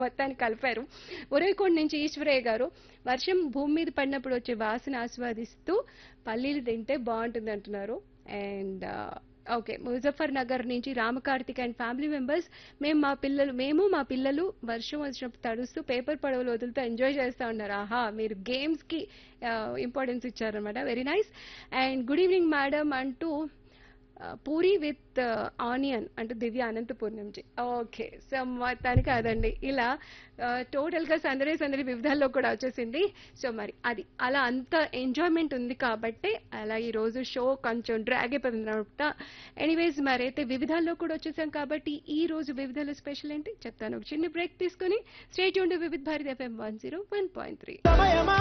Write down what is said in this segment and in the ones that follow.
మొత్తాన్ని కలిపారు ఉరవకొండ నుంచి ఈశ్వరయ్య గారు వర్షం భూమి మీద పడినప్పుడు వచ్చే వాసన ఆస్వాదిస్తూ పల్లీలు తింటే బాగుంటుంది అంటున్నారు అండ్ ఓకే ముజఫర్ నగర్ నుంచి రామకార్తిక్ అండ్ ఫ్యామిలీ మెంబర్స్ మేము మా పిల్లలు మేము మా పిల్లలు వర్షం వచ్చినప్పుడు తడుస్తూ పేపర్ పడవలు వదులుతూ ఎంజాయ్ చేస్తూ ఉన్నారు ఆహా మీరు గేమ్స్ కి ఇంపార్టెన్స్ ఇచ్చారనమాట very nice and good evening madam అంటూ ఆ, పూరి విత్ ఆనియన్ అంటే దివ్య అనంతపూర్ నుంచి ఓకే సో మొత్తానికి అదండి ఇలా టోటల్ గా సందడి సందడి వివిధాల్లో కూడా వచ్చేసింది సో మరి అది అలా అంత ఎంజాయ్మెంట్ ఉంది కాబట్టి అలా ఈ రోజు షో కొంచెం డ్రాగ్ అయిపోతుంది అనమాట ఎనీవేస్ మరి అయితే వివిధాల్లో కూడా వచ్చేసాం కాబట్టి ఈ రోజు వివిధాలో స్పెషల్ ఏంటి చెప్తాను ఒక చిన్న బ్రేక్ తీసుకుని స్టేట్ ఉండే Vividha Bharati FM one zero one point three సమయమా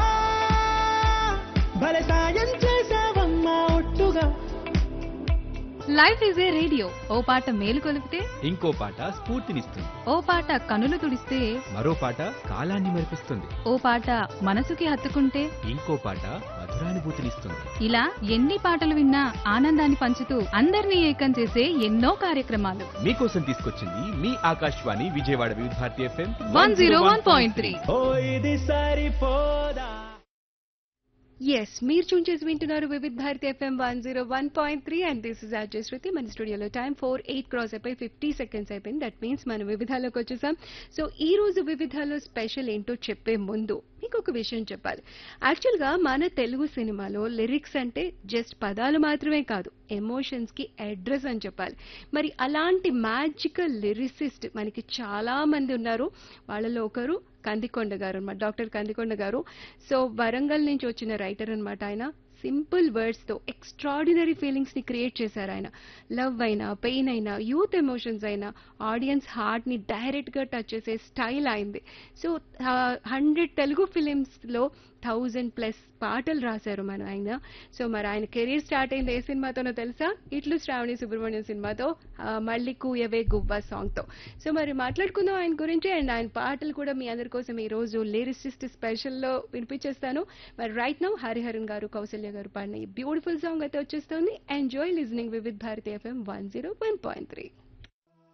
భలే సాయం చేసావమ్మా ఒట్టుగా లైఫ్ ఈజ్ ఏ రేడియో ఓ పాట మేలు కొలిపితే ఇంకో పాట స్ఫూర్తినిస్తుంది ఓ పాట కనులు తుడిస్తే మరో పాట కాలాన్ని మరిపిస్తుంది ఓ పాట మనసుకి హత్తుకుంటే ఇంకో పాట మధురానుభూతినిస్తుంది ఇలా ఎన్ని పాటలు విన్నా ఆనందాన్ని పంచుతూ అందరినీ ఏకం చేసే ఎన్నో కార్యక్రమాలు మీకోసం తీసుకొచ్చింది మీ Akashvani Vijayawada Vividha Bharati FM one zero one point three ఓ ఇది సరిపోదా ఎస్ మీరు చూన్ చేసి వింటున్నారు Vividh Bharati FM one zero one point three and this is Ajay Shruti మన స్టూడియోలో టైం ఫోర్ ఎయిట్ క్రాస్ అయిపోయి ఫిఫ్టీ సెకండ్స్ అయిపోయింది దట్ మీన్స్ మనం వివిధాలోకి వచ్చేసాం సో ఈ రోజు వివిధాలో స్పెషల్ ఏంటో చెప్పే ముందు మీకు ఒక విషయం చెప్పాలి యాక్చువల్గా మన తెలుగు సినిమాలో లిరిక్స్ అంటే జస్ట్ పదాలు మాత్రమే కాదు ఎమోషన్స్ కి అడ్రస్ అని చెప్పాలి మరి అలాంటి మ్యాజికల్ లిరిసిస్ట్ మనకి చాలా మంది ఉన్నారు వాళ్ళలో ఒకరు కందికొండ గారు అన్నమాట డాక్టర్ కందికొండ గారు సో వరంగల్ నుంచి వచ్చిన రైటర్ అన్నమాట ఆయన సింపుల్ వర్డ్స్ తో ఎక్స్ట్రాడినరీ ఫీలింగ్స్ ని క్రియేట్ చేశారు ఆయన లవ్ అయినా పెయిన్ అయినా యూత్ ఎమోషన్స్ అయినా ఆడియన్స్ హార్ట్ ని డైరెక్ట్ గా టచ్ చేసే స్టైల్ అయింది సో హండ్రెడ్ తెలుగు ఫిలిమ్స్ లో థౌజండ్ ప్లస్ పాటలు రాశారు మన ఆయన సో మరి ఆయన కెరీర్ స్టార్ట్ అయింది ఏ సినిమాతోనో తెలుసా ఇట్లు శ్రావణి సుబ్రహ్మణ్యం సినిమాతో ఆ, మళ్ళీ కూయవే గువ్వ సాంగ్ తో సో మరి మాట్లాడుకుందాం ఆయన గురించి అండ్ ఆయన పాటలు కూడా మీ అందరి కోసం ఈ రోజు లిరిసిస్ట్ స్పెషల్ లో వినిపించేస్తాను మరి రైట్ నౌ హరిహరన్ గారు కౌసల్య గారు పాడిన ఈ బ్యూటిఫుల్ సాంగ్ అయితే వచ్చేస్తుంది enjoy listening Vividh Bharati FM one zero one point three